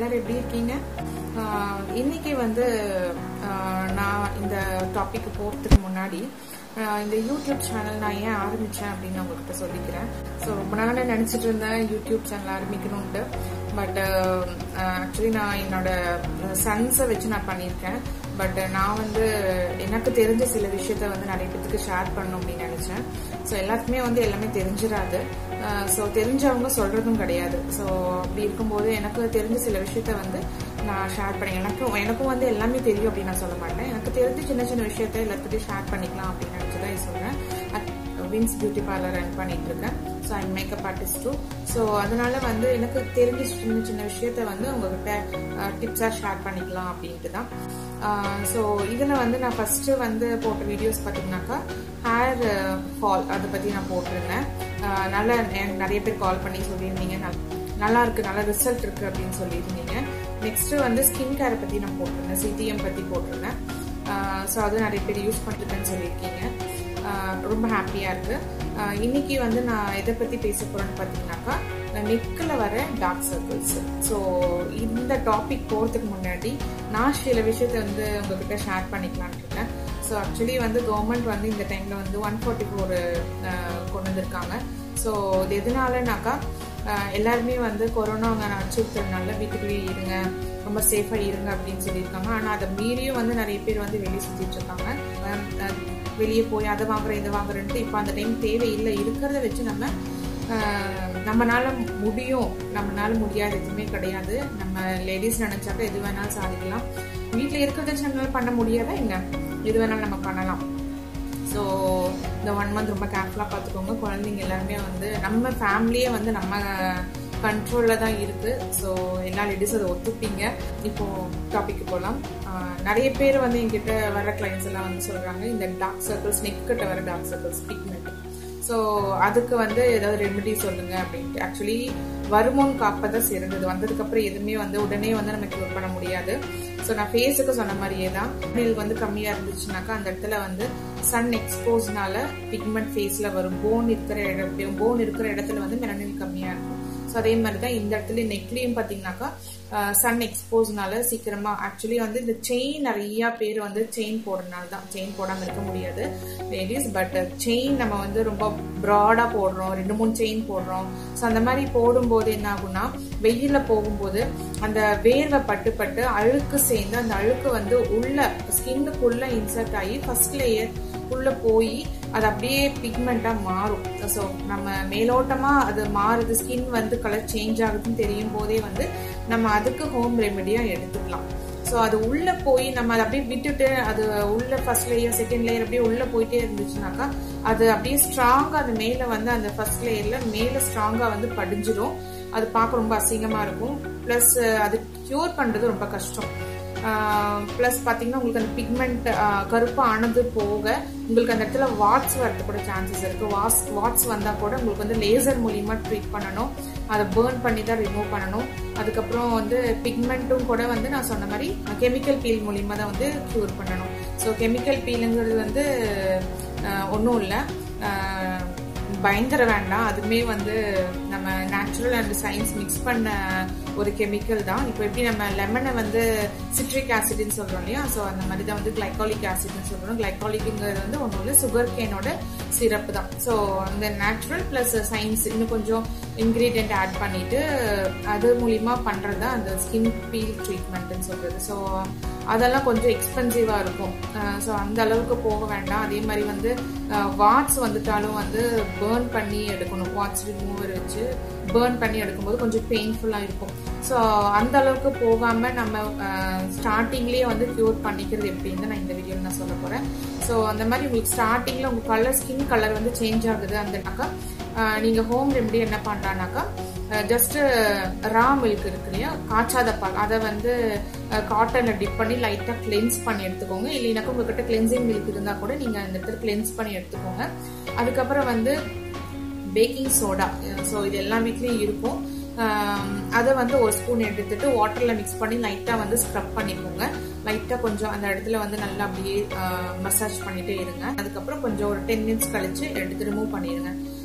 எல்லாரும் எப்படி இருக்கீங்க ஆஹ் இன்னைக்கு வந்து ஆஹ் நான் இந்த டாபிக் போகிறதுக்கு முன்னாடி ஆஹ் இந்த யூடியூப் சேனல் நான் ஏன் ஆரம்பித்தேன் அப்படின்னு நான் உங்ககிட்ட சொல்லிக்கிறேன் ஸோ ரொம்ப நாளாக நினச்சிட்டு இருந்தேன் யூடியூப் சேனல் ஆரம்பிக்கணும்ட்டு பட் ஆக்சுவலி நான் என்னோட சன்ஸை வச்சு நான் பண்ணியிருக்கேன் பட் நான் வந்து எனக்கு தெரிஞ்ச சில விஷயத்த வந்து நிறைய பேத்துக்கு ஷேர் பண்ணணும் அப்படின்னு நினச்சேன் ஸோ எல்லாருக்குமே வந்து எல்லாமே தெரிஞ்சிடாது ஸோ தெரிஞ்சவங்க சொல்கிறதும் கிடையாது ஸோ அப்படி இருக்கும்போது எனக்கு தெரிஞ்ச சில விஷயத்த வந்து நான் ஷேர் பண்ணி எனக்கும் எனக்கும் வந்து எல்லாமே தெரியும் அப்படின்னு நான் சொல்ல மாட்டேன் எனக்கு தெரிஞ்ச சின்ன சின்ன விஷயத்த எல்லாத்துக்கிட்டையும் ஷேர் பண்ணிக்கலாம் அப்படின்னு நினச்சி தான் சொல்கிறேன் வின்ஸ் பியூட்டி பார்லர் ரன் பண்ணிட்டு இருக்கேன் so I makeup artist too so அதனால வந்து எனக்கு தெரிஞ்ச சின்ன சின்ன விஷயத்த வந்து உங்ககிட்ட டிப்ஸாக ஷேர் பண்ணிக்கலாம் அப்படின்ட்டு தான் ஸோ இதில் வந்து நான் ஃபஸ்ட்டு வந்து போட்ட வீடியோஸ் பார்த்தீங்கன்னாக்கா ஹேர் ஃபால் அதை பற்றி நான் போட்டிருந்தேன் நல்லா எனக்கு நிறைய பேர் கால் பண்ணி சொல்லியிருந்தீங்க நல்லா இருக்கு நல்ல ரிசல்ட் இருக்கு அப்படின்னு சொல்லியிருந்தீங்க நெக்ஸ்ட் வந்து ஸ்கின் கேரை பற்றி நான் போட்டிருந்தேன் சிடிஎம் பற்றி போட்டிருந்தேன் ஸோ அது நிறைய பேர் யூஸ் பண்ணிருக்கேன்னு சொல்லியிருக்கீங்க ரொம்ப ஹாப்பியாக இருக்குது இன்னைக்கு வந்து நான் எதை பற்றி பேச போகிறேன்னு பார்த்தீங்கன்னாக்கா நெக்கில் வர டார்க் சர்க்கிள்ஸ் ஸோ இந்த டாபிக் போகிறதுக்கு முன்னாடி நான் சில விஷயத்த வந்து உங்ககிட்ட ஷேர் பண்ணிக்கலான்ட்டு இருக்கேன் ஸோ ஆக்சுவலி வந்து கவர்மெண்ட் வந்து இந்த டைமில் வந்து ஒன் ஃபார்ட்டி ஃபோர் கொண்டு வந்திருக்காங்க ஸோ இது எதனாலனாக்கா எல்லாருமே வந்து கொரோனா அச்சுறுத்தல்னால வீட்டுக்குள்ளேயே இருங்க ரொம்ப சேஃபாக இருங்க அப்படின்னு சொல்லியிருக்காங்க ஆனால் அதை மீறியும் வந்து நிறைய பேர் வந்து வெளியே சுற்றிட்டு இருக்காங்க வெளியே போய் அதை வாங்குறேன் இதை வாங்குறேன்ட்டு இப்போ அந்த டைம் தேவையில்லை இருக்கிறத வச்சு நம்ம நம்மளால முடியும் நம்மளால முடியாது எதுவுமே கிடையாது நம்ம லேடிஸ் நினைச்சாக்க எது வேணாலும் சாதிக்கலாம் வீட்டில் இருக்கிறத சேனல் பண்ண முடியாதா என்ன எது வேணாலும் நம்ம பண்ணலாம் ஸோ இந்த ஒன் மந்த் ரொம்ப கேர்ஃபுல்லாக பார்த்துக்கோங்க குழந்தைங்க எல்லாருமே வந்து நம்ம ஃபேமிலியே வந்து நம்ம கண்ட்ரோலில் தான் இருக்குது ஸோ எல்லா லேடிஸும் அதை ஒத்துப்பீங்க இப்போ டாபிக் போகலாம் நிறைய பேர் வந்து எங்கிட்ட வர கிளைண்ட்ஸ் எல்லாம் வந்து சொல்கிறாங்க இந்த டார்க் சர்க்கிள்ஸ் நெக் கிட்ட வர டார்க் சர்க்கிள்ஸ் பிக்மெண்ட் ஸோ அதுக்கு வந்து ஏதாவது ரெமெடி சொல்லுங்க அப்படின்ட்டு ஆக்சுவலி வருமுன் காப்பதான் சிறந்தது வந்ததுக்கப்புறம் எதுவுமே வந்து உடனே வந்து நம்ம க்யூர் பண்ண முடியாது ஸோ நான் ஃபேஸுக்கு சொன்ன மாதிரியே தான் நெல் வந்து கம்மியாக இருந்துச்சுனாக்கா அந்த இடத்துல வந்து சன் எக்ஸ்போஸ்னால பிக்மெண்ட் ஃபேஸில் வரும் போன் இருக்கிற இடம் போன் இருக்கிற இடத்துல வந்து மெலனில் கம்மியாக இருக்கும் ஸோ அதே மாதிரி தான் இந்த இடத்துல நெக்லையும் பார்த்தீங்கன்னாக்கா சன் எக்ஸ்போஸ்னால சீக்கிரமா ஆக்சுவலி வந்து இந்த செயின் நிறைய பேர் வந்து செயின் போடுறதுனால தான் செயின் போடாமல் இருக்க முடியாது லேடிஸ் பட் செயின் நம்ம வந்து ரொம்ப ப்ராடாக போடுறோம் ரெண்டு மூணு செயின் போடுறோம் ஸோ அந்த மாதிரி போடும்போது என்ன ஆகும்னா வெயிலில் போகும்போது அந்த வேர்வை பட்டு பட்டு அழுக்கு சேர்ந்து அந்த அழுக்கு வந்து உள்ள ஸ்கின்னுக்குள்ள இன்சர்ட் ஆகி ஃபர்ஸ்ட் லேயர் உள்ள போய் அது அப்படியே பிக்மெண்டா மாறும் ஸோ நம்ம மேலோட்டமா அது மாறுது ஸ்கின் வந்து கலர் சேஞ்ச் ஆகுதுன்னு தெரியும் போதே வந்து நம்ம அதுக்கு ஹோம் ரெமெடியா எடுத்துக்கலாம் ஸோ அது உள்ள போய் நம்ம அதை அப்படியே விட்டுட்டு அது உள்ள ஃபர்ஸ்ட் லேயர் செகண்ட் லேயர் அப்படியே உள்ள போயிட்டே இருந்துச்சுனாக்கா அது அப்படியே ஸ்ட்ராங்கா அது மேல வந்து அந்த ஃபர்ஸ்ட் லேயர்ல மேல ஸ்ட்ராங்கா வந்து படிஞ்சிடும் அது பார்க்க ரொம்ப அசிங்கமா இருக்கும் பிளஸ் அது கியூர் பண்றது ரொம்ப கஷ்டம் ப்ளஸ் பார்த்தீங்கன்னா உங்களுக்கு அந்த பிக்மெண்ட் கருப்பு ஆனது போக உங்களுக்கு அந்த இடத்துல வாட்ஸ் வரது கூட சான்சஸ் இருக்கு வாட்ஸ் வாட்ஸ் வந்தால் கூட உங்களுக்கு வந்து லேசர் மூலியமா ட்ரீட் பண்ணணும் அதை பேர்ன் பண்ணி தான் ரிமூவ் பண்ணணும் அதுக்கப்புறம் வந்து பிக்மெண்ட்டும் கூட வந்து நான் சொன்ன மாதிரி கெமிக்கல் பீல் மூலியமா தான் வந்து க்யூர் பண்ணணும் ஸோ கெமிக்கல் பீலுங்கிறது வந்து ஒன்றும் இல்லை பயங்கர வேண்டாம் அதுவுமே வந்து நம்ம நேச்சுரல் அண்ட் சயின்ஸ் மிக்ஸ் பண்ண ஒரு கெமிக்கல் தான் இப்போ எப்படி நம்ம லெமனை வந்து சிட்ரிக் ஆசிட்னு சொல்கிறோம் இல்லையா ஸோ அந்த மாதிரி தான் வந்து கிளைகாலிக் ஆசிட்னு சொல்கிறோம் கிளைகாலிக்குங்கிறது வந்து ஒன்றும் இல்லை சுகர் கேனோட சிரப் தான் ஸோ அந்த நேச்சுரல் ப்ளஸ் சயின்ஸ் இன்னும் கொஞ்சம் இன்க்ரீடியன்ட் ஆட் பண்ணிட்டு அது மூலியமா பண்ணுறது தான் அந்த ஸ்கின் பீல் ட்ரீட்மெண்ட்னு சொல்கிறது ஸோ அதெல்லாம் கொஞ்சம் எக்ஸ்பென்சிவாக இருக்கும் ஸோ அந்த அளவுக்கு போக வேண்டாம் அதே மாதிரி வந்து வாட்ஸ் வந்துட்டாலும் வந்து பேர்ன் பண்ணி எடுக்கணும் வாட்ஸ் ரிமூவர் வச்சு பேர்ன் பண்ணி எடுக்கும்போது கொஞ்சம் பெயின்ஃபுல்லாக இருக்கும் ஸோ அந்த அளவுக்கு போகாமல் நம்ம ஸ்டார்டிங்லேயே வந்து க்யூர் பண்ணிக்கிறது எப்படின்னு நான் இந்த வீடியோவில் நான் சொல்ல போகிறேன் ஸோ அந்த மாதிரி உங்களுக்கு ஸ்டார்டிங்கில் உங்கள் கலர் ஸ்கின் கலர் வந்து சேஞ்ச் ஆகுது அந்தனாக்கா நீங்கள் ஹோம் ரெமெடி என்ன பண்ணுறானாக்கா ஜஸ்ட் ரா மில்க் இருக்கு இல்லையா காய்ச்சாத பால் அதை வந்து காட்டனில் டிப் பண்ணி லைட்டாக கிளென்ஸ் பண்ணி எடுத்துக்கோங்க இல்லைனாக்கா உங்ககிட்ட கிளென்சிங் மில்க் இருந்தால் கூட நீங்கள் அந்த இடத்துல கிளென்ஸ் பண்ணி எடுத்துக்கோங்க அதுக்கப்புறம் வந்து பேக்கிங் சோடா ஸோ இது எல்லா வீட்லேயும் இருக்கும் அதை வந்து ஒரு ஸ்பூன் எடுத்துட்டு வாட்டரில் மிக்ஸ் பண்ணி லைட்டாக வந்து ஸ்க்ரப் பண்ணிக்கோங்க லைட்டாக கொஞ்சம் அந்த இடத்துல வந்து நல்லா அப்படியே மசாஜ் பண்ணிட்டே இருங்க அதுக்கப்புறம் கொஞ்சம் ஒரு டென் மினிட்ஸ் கழிச்சு எடுத்து ரிமூவ் பண்ணிடுங்க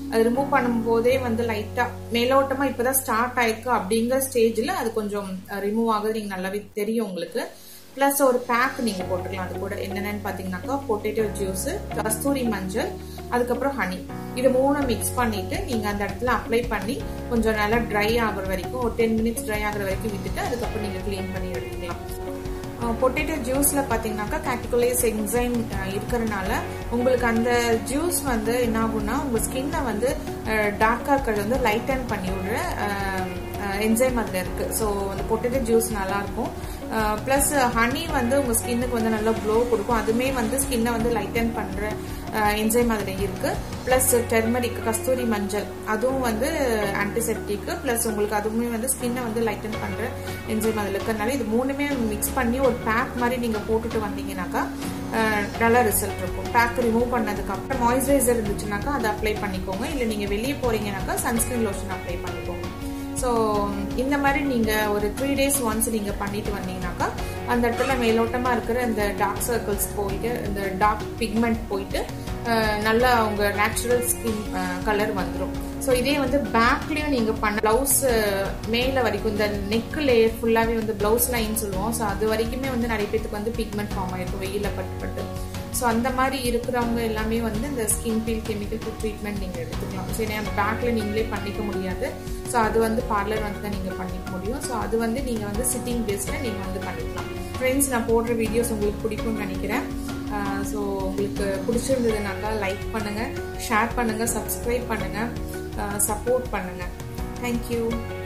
அது ரிமூவ் பண்ணும்போதே வந்து லைட்டா மேலோட்டமா இப்பதான் ஸ்டார்ட் ஆயிருக்கு அப்படிங்கிற ஸ்டேஜ்ல அது கொஞ்சம் ரிமூவ் ஆகுது நீங்க நல்லாவே தெரியும் உங்களுக்கு பிளஸ் ஒரு பேக் நீங்க போட்டுக்கலாம் அது கூட என்னென்னு பாத்தீங்கன்னாக்கா பொட்டேட்டோ ஜூஸ் கஸ்தூரி மஞ்சள் அதுக்கப்புறம் ஹனி இது மூணு மிக்ஸ் பண்ணிட்டு நீங்க அந்த இடத்துல அப்ளை பண்ணி கொஞ்சம் நல்லா ட்ரை ஆகுற வரைக்கும் ஒரு டென் மினிட்ஸ் ட்ரை ஆகுற வரைக்கும் விட்டுட்டு அதுக்கப்புறம் நீங்க க்ளீன் பண்ணி எடுத்துக்கலாம் பொட்டேட்டோ ஜூஸ்ல பாத்தீங்கன்னாக்கா கேட்டிகுலேஸ் என்சைம் இருக்கிறதுனால உங்களுக்கு அந்த ஜூஸ் வந்து என்ன ஆகும்னா உங்க ஸ்கின்னை வந்து டார்க்கா இருக்கிறது வந்து லைட்டன் பண்ணி விடுற என்சைம் அதுல இருக்கு ஸோ அந்த பொட்டேட்டோ ஜூஸ் நல்லா இருக்கும் ப்ளஸ் ஹனி வந்து உங்க ஸ்கின்னுக்கு வந்து நல்லா க்ளோ கொடுக்கும் அதுமே வந்து ஸ்கின்னை வந்து லைட்டன் பண்ற என்சைம் அதுல இருக்கு பிளஸ் டெர்மரிக் கஸ்தூரி மஞ்சள் அதுவும் வந்து ஆன்டிசெப்டிக் பிளஸ் உங்களுக்கு அதுவுமே வந்து ஸ்கின்னை வந்து லைட்டன் பண்ற என்சைம் அதுல இருக்கிறதுனால இது மூணுமே மிக்ஸ் பண்ணி ஒரு பேக் மாதிரி நீங்க போட்டுட்டு வந்தீங்கன்னாக்கா நல்ல ரிசல்ட் இருக்கும் பேக் ரிமூவ் பண்ணதுக்கு அப்புறம் மாய்ஸ்சரைசர் இருந்துச்சுனாக்கா அதை அப்ளை பண்ணிக்கோங்க இல்லை நீங்க வெளியே போறீங்கன்னாக்கா சன்ஸ்கிரீன் லோஷன் அப்ளை பண்ணிக்கோங்க ஸோ இந்த மாதிரி நீங்கள் ஒரு த்ரீ டேஸ் ஒன்ஸ் நீங்கள் பண்ணிட்டு வந்தீங்கன்னாக்கா அந்த இடத்துல மேலோட்டமாக இருக்கிற இந்த டார்க் சர்க்கிள்ஸ் போயிட்டு இந்த டார்க் பிக்மெண்ட் போயிட்டு நல்லா அவங்க நேச்சுரல் ஸ்கின் கலர் வந்துடும் ஸோ இதே வந்து பேக்லேயும் நீங்கள் பண்ண ப்ளவுஸ் மேலே வரைக்கும் இந்த நெக் லேயர் ஃபுல்லாகவே வந்து ப்ளவுஸ் லைன் சொல்லுவோம் ஸோ அது வரைக்குமே வந்து நிறைய பேத்துக்கு வந்து பிக்மெண்ட் ஃபார்ம் ஆயிருக்கும் வெயிலில் பட்டு பட்டு ஸோ அந்த மாதிரி இருக்கிறவங்க எல்லாமே வந்து இந்த ஸ்கின் பீல் கெமிக்கல் ட்ரீட்மெண்ட் நீங்கள் எடுத்துக்கலாம் சரி அந்த பேக்கில் நீங்களே பண்ணிக்க முடியாது ஸோ அது வந்து பார்லர் வந்து தான் நீங்கள் பண்ணிக்க முடியும் ஸோ அது வந்து நீங்கள் வந்து சிட்டிங் பேஸில் நீங்கள் வந்து பண்ணிக்கலாம் ஃப்ரெண்ட்ஸ் நான் போடுற வீடியோஸ் உங்களுக்கு பிடிக்கும்னு நினைக்கிறேன் ஸோ உங்களுக்கு பிடிச்சிருந்ததுனாக்கா லைக் பண்ணுங்கள் ஷேர் பண்ணுங்கள் சப்ஸ்கிரைப் பண்ணுங்கள் சப்போர்ட் பண்ணுங்கள் தேங்க்யூ